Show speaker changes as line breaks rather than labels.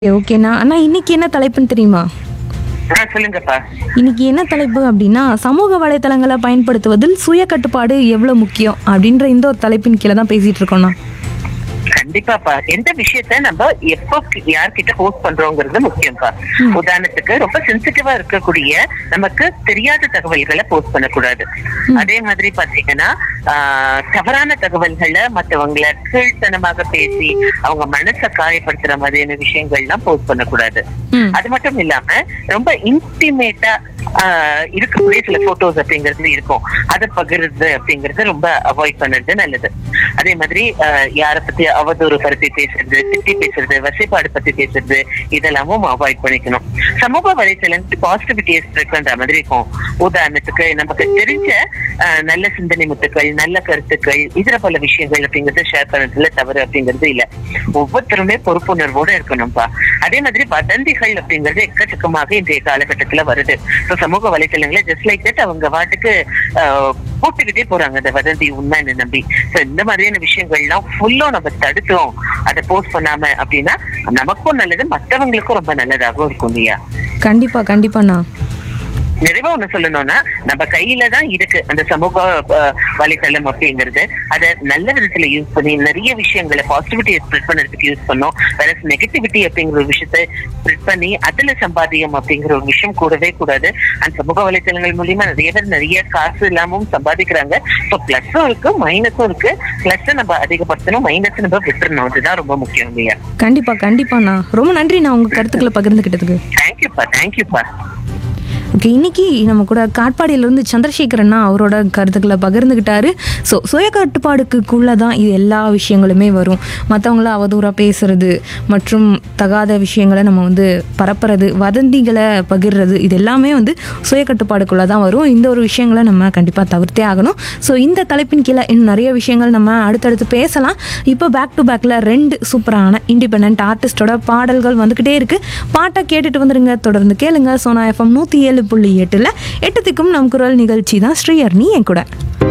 ஓகேண்ணா அண்ணா இன்னைக்கு என்ன தலைப்புன்னு தெரியுமா
ஆ சொல்லுங்கப்பா
இன்னைக்கு என்ன தலைப்பு அப்படின்னா சமூக வலைத்தளங்களை பயன்படுத்துவதில் சுய கட்டுப்பாடு எவ்வளோ முக்கியம் அப்படின்ற இந்த ஒரு தலைப்பின் கீழே தான் பேசிட்டு இருக்கோம்ண்ணா
கண்டிப்பாப்பா எந்த விஷயத்த நம்ம எப்போ யார்கிட்ட போஸ்ட் பண்றோங்கிறது முக்கியம்ப்பா உதாரணத்துக்கு ரொம்ப சென்சிட்டிவா இருக்கக்கூடிய நமக்கு தெரியாத தகவல்களை போஸ்ட் பண்ணக்கூடாது அதே மாதிரி பாத்தீங்கன்னா ஆஹ், தவறான தகவல்களை மத்தவங்கள கீழ்த்தனமாக பேசி அவங்க மனசை காயப்படுத்துற மாதிரியான விஷயங்கள்லாம் போஸ்ட் பண்ணக்கூடாது
ம்.
அது மட்டும் இல்லாம ரொம்ப இன்டிமேட்டா இருக்கக்கூடிய சில போட்டோஸ் அப்படிங்கிறது இருக்கும் அதை பகிர்றது அப்படிங்கறது ரொம்ப அவாய்ட் பண்றது நல்லது அதே மாதிரி ஆஹ், யார பத்தி அவதூறு பத்தி பேசுறது திட்டி பேசுறது வசைப்பாடு பத்தி பேசுறது இதெல்லாமும் அவாய்ட் பண்ணிக்கணும் சமூக வலைத்தளங்கள் பாசிட்டிவிட்டியை ஸ்ப்ரெட் பண்ற மாதிரி இருக்கும் உதாரணத்துக்கு நமக்கு தெரிஞ்ச ஆஹ், நல்ல சிந்தனை முத்துக்கள் நல்ல கருத்துக்கள் இதர பல விஷயங்கள் அப்படிங்கறத ஷேர் பண்றதுல தவறு அப்படிங்கிறது இல்ல ஒவ்வொருத்தருமே பொறுப்புணர்வோட இருக்கணும்ப்பா அதே மாதிரி வதந்திகள் அப்படிங்கிறது எக்கச்சக்கமாக இன்றைய காலகட்டத்துல வருது So, சமூக வலைத்தளங்களை ஜஸ்ட் லைக் தட் அவங்க வாட்டுக்கு ஆஹ், போட்டுக்கிட்டே போறாங்க அந்த வதந்தி உண்மைன்னு நம்பி So, இந்த மாதிரியான விஷயங்கள்லாம் ஃபுல்லும் நம்ம தடுத்தோம் அதை போஸ்ட் பண்ணாம அப்படின்னா நமக்கும் நல்லது மற்றவங்களுக்கும் ரொம்ப நல்லதாகவும் இருக்கும் இல்லையா
கண்டிப்பாக கண்டிப்பாண்ணா
நிறைவா ஒண்ணு சொல்லணும்னா நம்ம கையில தான் இருக்கு அந்த சமூக அஹ், வலைத்தளம் அப்படிங்கிறது அதை நல்ல விதத்துல யூஸ் பண்ணி நிறைய விஷயங்களை பாசிட்டிவிட்டியை ஸ்ப்ரெட் பண்ணறதுக்கு யூஸ் பண்ணோம் வேற நெகட்டிவிட்டி அப்படிங்கிற ஒரு விஷயத்த ஸ்ப்ரெட் பண்ணி அதுல சம்பாதியம் அப்படிங்கிற ஒரு விஷயம் கூடவே கூடாது அந்த சமூக வலைத்தளங்கள் மூலியமா நிறைய பேர் நிறைய காசு இல்லாமவும் சம்பாதிக்கிறாங்க ஸோ பிளஸும் இருக்கு மைனஸும் இருக்கு பிளஸ் நம்ம அதிகப்படுத்தணும் மைனஸ் நம்ம விட்டுறணும் அதுதான் ரொம்ப முக்கியம் இல்லையா
கண்டிப்பாக கண்டிப்பாண்ணா ரொம்ப நன்றிண்ணா உங்கள் கருத்துக்களை பகிர்ந்துக்கிட்டதுக்கு
தேங்க்யூப்பா தேங்க்யூப்பா
ஓகே இன்னைக்கு நம்ம கூட காட்பாடியிலேருந்து சந்திரசேகரண்ணா அவரோட கருத்துக்களை பகிர்ந்துக்கிட்டாரு ஸோ சுய கட்டுப்பாடுக்குள்ளே தான் இது எல்லா விஷயங்களுமே வரும் மற்றவங்கள அவதூறாக பேசுறது மற்றும் தகாத விஷயங்களை நம்ம வந்து பரப்புறது வதந்திகளை பகிர்றது இது எல்லாமே வந்து சுய கட்டுப்பாடுக்குள்ளே தான் வரும் இந்த ஒரு விஷயங்களை நம்ம கண்டிப்பாக தவிர்த்தே ஆகணும் ஸோ இந்த தலைப்பின் கீழே இன்னும் நிறைய விஷயங்கள் நம்ம அடுத்தடுத்து பேசலாம் இப்போ பேக் டு பேக்கில் ரெண்டு சூப்பரான இண்டிபெண்ட் ஆர்டிஸ்டோட பாடல்கள் வந்துக்கிட்டே இருக்குது பாட்டை கேட்டுட்டு வந்துருங்க தொடர்ந்து கேளுங்க சோனா எஃப்எம் நூற்றி ஏழு புள்ளி எட்டில் எட்டு திக்கும் நம் குரல் நிகழ்ச்சி தான் ஸ்ரீயர்னி என் கூட